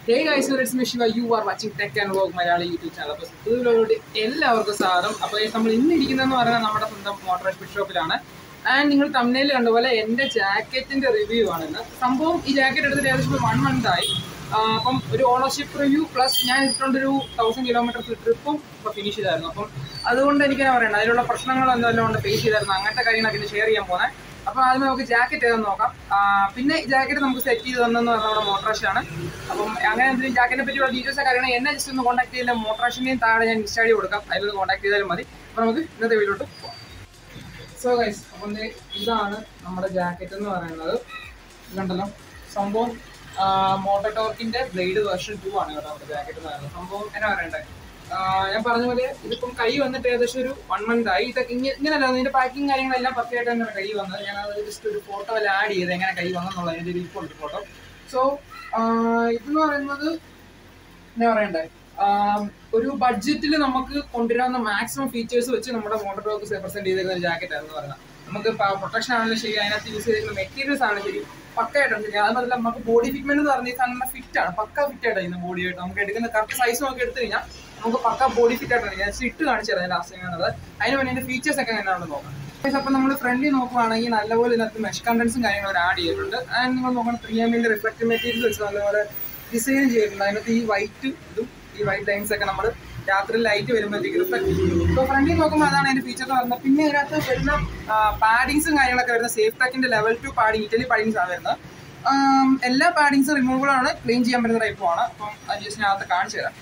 Hey guys let's me Shiva you are watching tech and vlog Malayali YouTube channel അപ്പോൾ ഇതിലോട്ട് എല്ലാവർക്കും സ്വാഗതം അപ്പോൾ guys, നമ്മൾ ഇന്ന് ഇരിക്കുന്നതെന്ന് പറയുന്നത് നമ്മുടെ സ്വന്തം മോട്ടോർ സ്പീഡ് ഷോപ്പിലാണ് ആൻഡ് നിങ്ങൾ തമ്മിൽ കണ്ടപോലെ എൻ്റെ ജാക്കറ്റിന്റെ റിവ്യൂ ആണ് ഇന്ന് സംഭവം ഈ ജാക്കറ്റ് എടുത്തിട്ട് ഏകദേശം വൺ മന്ത് ആയി ആ, അപ്പം ഒരു ഓണർഷിപ്പ് റിവ്യൂ പ്ലസ് ഞാൻ ഇട്ടുകൊണ്ടൊരു തൗസൻഡ് കിലോമീറ്റർ ട്രിപ്പും ഇപ്പോൾ ഫിനിഷ് ചെയ്തായിരുന്നു അപ്പം അതുകൊണ്ട് എനിക്ക് ഞാൻ പറയണ്ട അതിലുള്ള പ്രശ്നങ്ങൾ എന്തെല്ലാം ഉണ്ട് ഫേസ് ചെയ്തായിരുന്നു അങ്ങനത്തെ കാര്യങ്ങളൊക്കെ ഇന്ന് ഷെയർ ചെയ്യാൻ പോകുന്നത് അപ്പോൾ ആദ്യം നമുക്ക് ജാക്കറ്റ് ഏതെന്ന് നോക്കാം ആ, പിന്നെ ഈ ജാക്കറ്റ് നമുക്ക് സെറ്റ് ചെയ്ത് തന്നെന്ന് പറഞ്ഞാൽ നമ്മുടെ മോട്ടറാഷാണ് അപ്പം അങ്ങനെ എന്തെങ്കിലും ജാക്കറ്റിനെ പറ്റിയുള്ള ഡീറ്റെയിൽസ് ഒക്കെ അറിയണം എന്നെ ജസ്റ്റ് ഒന്ന് കോൺടാക്ട് ചെയ്യില്ല മോട്ടറാഷിനെയും താഴെ ഞാൻ ഇൻസ്റ്റാ ഐ കൊടുക്കാം അതിലൊന്ന് കോൺടാക്ട് ചെയ്താലും മതി അപ്പോൾ നമുക്ക് ഇന്നത്തെ വീട്ടിലോട്ട് പോകാം സോ ഗൈസ് അപ്പം ദേ ഇതാണ് നമ്മുടെ ജാക്കറ്റ് എന്ന് പറയുന്നത് ഇത് കണ്ടല്ലോ സംഭവം മോട്ടോ ടോർക്കിന്റെ ബ്ലേഡ് വേർഷൻ ടു ആണ് കേട്ടോ നമ്മുടെ ജാക്കറ്റ് എന്ന് പറയുന്നത് സംഭവം എന്നാ പറയണ്ടേ ആ, ഞാൻ പറഞ്ഞ പോലെ ഇതിപ്പം കൈ വന്നിട്ട് ഏകദേശം ഒരു വൺ മന്ത് ആയി ഇതൊക്കെ ഇങ്ങനെ ഇങ്ങനല്ല ഇതിന്റെ പാക്കിംഗ് കാര്യങ്ങളെല്ലാം പക്കയായിട്ട് തന്നെയാണ് കൈ വന്നത് ഞാൻ അത് ജസ്റ്റ് ഒരു ഫോട്ടോ എല്ലാം ആഡ് ചെയ്ത് എങ്ങനെ കൈ വന്നെന്നുള്ളത് അതിന്റെ ഒരു ഇരിപ്പുണ്ട് ഫോട്ടോ സോ ഇതെന്ന് പറയുന്നത് എന്താ പറയണ്ടേ ആം, ഒരു ബഡ്ജറ്റിൽ നമുക്ക് കൊണ്ടുവരാവുന്ന മാക്സിമം ഫീച്ചേഴ്സ് വെച്ച് നമ്മുടെ മോട്ടോർ ടോക്ക് പ്രസന്റ് ചെയ്തിരുന്ന ഒരു ജാക്കറ്റ് ആയിരുന്നു പറയുന്നത് നമുക്ക് പ്രൊട്ടക്ഷൻ ആണെങ്കിലും ശരി അതിനകത്ത് യൂസ് ചെയ്തിരുന്ന മെറ്റീരിയൽസ് ആണെങ്കിലും ശരി പക്കയായിട്ടുണ്ട് ഞാൻ അതുപോലെ നമുക്ക് ബോഡി ഫിറ്റ്മെന്റ് എന്ന് പറഞ്ഞ ഈ സാധനം ഫിറ്റ് ആണ് പക്ക ഫിറ്റ് ആയിട്ടാണ് ബോഡി ആയിട്ട് നമുക്ക് എടുക്കുന്ന കറക്റ്റ് സൈസ് നോക്കി എടുത്തു കഴിഞ്ഞാൽ നമുക്ക് പക്ക ബോഡി ഫിറ്റ് ആയിട്ടാണ് ഞാൻ just ഇട്ട് കാണിച്ചു തരാം ലാസ്റ്റ് എങ്ങനെയാണത് അതിന് വേണ്ടി അതിന്റെ ഫീച്ചേഴ്സ് ഒക്കെ എങ്ങനെയാണെന്ന് നോക്കാം അപ്പോൾ നമ്മൾ ഫ്രണ്ടിൽ നോക്കുവാണെങ്കിൽ നല്ലപോലെ ഇതിനകത്ത് മെഷ് കണ്ടൻസും കാര്യങ്ങളും ആഡ് ചെയ്തിട്ടുണ്ട് ആൻഡ് നിങ്ങൾ നോക്കണം ത്രീ എമ്മിന്റെ റിഫ്ലക്റ്റീവ് മെറ്റീരിയൽസ് വെച്ച് നല്ലപോലെ ഡിസൈൻ ചെയ്തിട്ടുണ്ട് അതിനകത്ത് ഈ വൈറ്റ് ഇതും ഈ വൈറ്റ് ലൈൻസ് ഒക്കെ നമ്മൾ രാത്രി ലൈറ്റ് വരുമ്പോഴത്തേക്ക് റിഫ്ലക്ട് ചെയ്യും ഇപ്പോൾ ഫ്രണ്ടിൽ നോക്കുമ്പോൾ അതാണ് അതിന്റെ ഫീച്ചർ എന്ന് പറയുന്നത് പിന്നെ ഇതിനകത്ത് വരുന്ന പാഡിങ്സും കാര്യങ്ങളൊക്കെ വരുന്ന സേഫ് ടാക്കിന്റെ level two padding Italy paddings ആണ് വരുന്നത് ആം, എല്ലാ പാഡിങ്സും റിമൂവബിൾ ആണ് ക്ലീൻ ചെയ്യാൻ പറ്റുന്ന ടൈപ്പും ആണ് അപ്പം അത് ജസ്റ്റ് ഞാൻ അകത്ത് കാണിച്ചു തരാം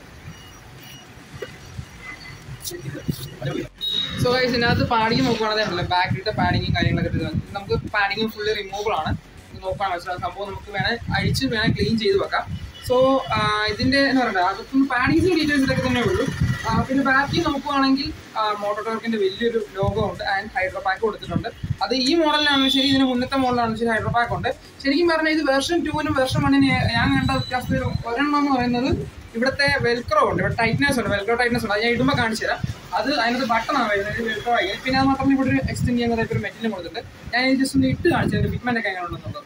സോ ഗൈസ് ഇതിനകത്ത് പാഡിങ് നോക്കുകയാണെന്നുണ്ടല്ലോ ബാക്കിലത്തെ പാഡിങ്ങും കാര്യങ്ങളൊക്കെ വരുന്നത് നമുക്ക് പാഡിങ്ങും ഫുള്ള് റിമൂവബിൾ ആണ് ഇത് നോക്കാൻ മനസ്സിലാവും സംഭവം നമുക്ക് വേണേൽ അഴിച്ച് വേണേൽ ക്ലീൻ ചെയ്ത് വെക്കാം സോ ഇതിന്റെ എന്ന് പറയുന്നത് അകത്തുനിന്ന് പാഡിങ്സിന്റെ ഡീറ്റെയിൽസ് ഇതൊക്കെ തന്നെ ഉള്ളൂ ആ, പിന്നെ ബാക്കി നോക്കുവാണെങ്കിൽ മോട്ടോർ ടോർക്കിന്റെ വലിയൊരു ലോഗോ ഉണ്ട് ആൻഡ് ഹൈഡ്രോ പാക്ക് കൊടുത്തിട്ടുണ്ട് അത് ഈ മോഡലിനാണെങ്കിലും ശരി ഇതിന് മുന്നത്തെ മോഡലാണെങ്കിലും ശരി ഹൈഡ്രോ പാക്ക് ഉണ്ട് ശരിക്കും പറഞ്ഞാൽ ഇത് വേർഷൻ ടൂവിനും വേർഷൻ വണ്ണിന് ഞാൻ കണ്ട വ്യത്യാസത്തിൽ ഒരെണ്ണം എന്ന് പറയുന്നത് ഇവിടുത്തെ വെൽക്രോ ഉണ്ട് ഇവിടെ ടൈറ്റ്നസ് ഉണ്ട് വെൽക്രോ ടൈറ്റ്നസ് ഉണ്ട് അത് ഞാൻ ഇടുമ്പോൾ കാണിച്ചു തരാം അത് അതിനകത്ത് ബട്ടണാണ് വരുന്നത് വെൽക്രോ ആയി പിന്നെ അത് മാത്രമല്ല ഇവിടെ ഒരു എക്സ്റ്റെൻഡ് ചെയ്യുന്ന ടൈപ്പ് ഒരു മെറ്റീരിയൽ കൊടുത്തിട്ടുണ്ട് ഞാൻ ജസ്റ്റ് ഒന്ന് ഇട്ട് കാണിച്ചു തരാം ഫിറ്റ്മെന്റ് ഒക്കെ എങ്ങനെ ഉണ്ടെന്നുള്ളത്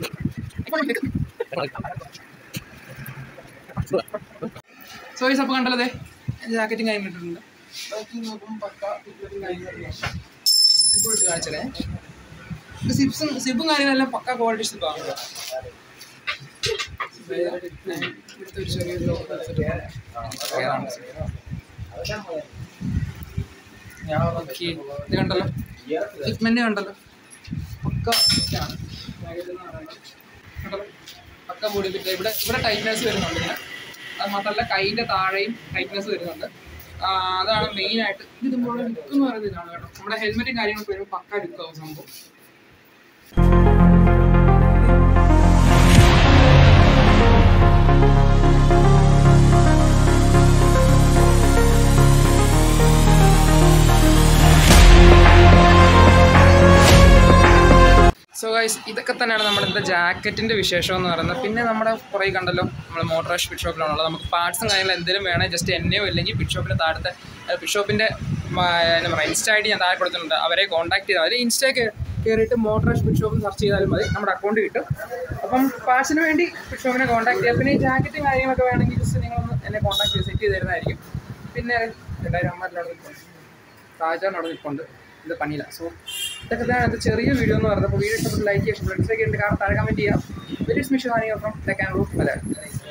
സോ ഈ സപ്പ് കണ്ടല്ലേ ജാക്കറ്റും കാര്യം ഇട്ടിട്ടുണ്ട് ബാക്കി നോക്കുമ്പോൾ പക്ക ഫിറ്റ്മെന്റും കാര്യങ്ങളൊക്കെ സിപ്പ് ഇട്ട് കാണിച്ചേ ഇത് സിപ്സും സിപ്പും കാര്യങ്ങളെല്ലാം പക്ക ക്വാളിറ്റി സിപ്പാണ് ഇവിടുത്തെ ഒരു ചെറിയൊരു ലോക്ക് ഓക്കെ ഇത് കണ്ടല്ലോ ഫിറ്റ്മെന്റ് കണ്ടല്ലോ പക്ക ഇതാണ്. കണ്ടല്ലോ പക്ക ബോഡി ഫിറ്റ് ഇവിടെ ഇവിടെ ടൈറ്റ്നസ് വരുന്നുണ്ട് ഇങ്ങനെ അത് മാത്രമല്ല കൈയിന്റെ താഴെയും ടൈറ്റ്നസ് വരുന്നുണ്ട് ആ, അതാണ് മെയിൻ ആയിട്ട് ഇത് നമ്മുടെ ലുക്ക് എന്ന് പറയുന്നത് ഇതാണ് കേട്ടോ നമ്മുടെ ഹെൽമെറ്റും കാര്യങ്ങളൊക്കെ വരുമ്പോൾ പക്ക ലുക്കാവും സംഭവം സോ ഗൈസ് ഇതൊക്കെ തന്നെയാണ് നമ്മുടെ ഇന്നത്തെ ജാക്കറ്റിന്റെ വിശേഷം എന്ന് പറയുന്നത് പിന്നെ നമ്മുടെ കുറേ കണ്ടല്ലോ നമ്മൾ മോട്ടറാഷ് പിറ്റ് ഷോപ്പിലാണുള്ളത് നമുക്ക് പാർട്സും കാര്യങ്ങളും എന്തെങ്കിലും വേണേൽ ജസ്റ്റ് എന്നെയോ ഇല്ലെങ്കിൽ പിറ്റ് ഷോപ്പിൻ്റെ താഴത്തെ പിറ്റ് ഷോപ്പിൻ്റെ എന്താ പറയുക ഇൻസ്റ്റ ഐ ഡി ഞാൻ താഴെ കൊടുത്തിട്ടുണ്ട് അവരെ കോൺടാക്ട് ചെയ്താൽ മതി ഇൻസ്റ്റയ്ക്ക് കയറിയിട്ട് മോട്ടറാഷ് പിറ്റ് ഷോപ്പ് സെർച്ച് ചെയ്താലും മതി നമ്മുടെ അക്കൗണ്ട് കിട്ടും അപ്പം പാർട്സിന് വേണ്ടി പിറ്റ് ഷോപ്പിനെ കോൺടാക്ട് ചെയ്യാം പിന്നെ ഈ ജാക്കറ്റും കാര്യങ്ങളൊക്കെ വേണമെങ്കിൽ ജസ്റ്റ് നിങ്ങളൊന്ന് എന്നെ കോൺടാക്ട് ചെയ്ത് സെറ്റ് ചെയ്ത് തരുന്നതായിരിക്കും പിന്നെ രണ്ടായിരം അമ്മമാരിലവിടെ നിൽപ്പുണ്ട് ഷാജാൻ അവിടെ നിൽപ്പുണ്ട് ഇത് പണിയില്ല സോ ഇതൊക്കെ തന്നെ ഇത് ചെറിയ വീഡിയോ എന്ന് പറയുന്നത് അപ്പോൾ വീഡിയോ ഇഷ്ടപ്പെട്ട് ലൈക്ക് ചെയ്യാം ഫ്രണ്ട്സൊക്കെ ഉണ്ട് കാരണം താഴെ കമൻറ്റ് ചെയ്യാം വെരി സ്മിഷ് ഹാനിയോ from tech and roof Malayalam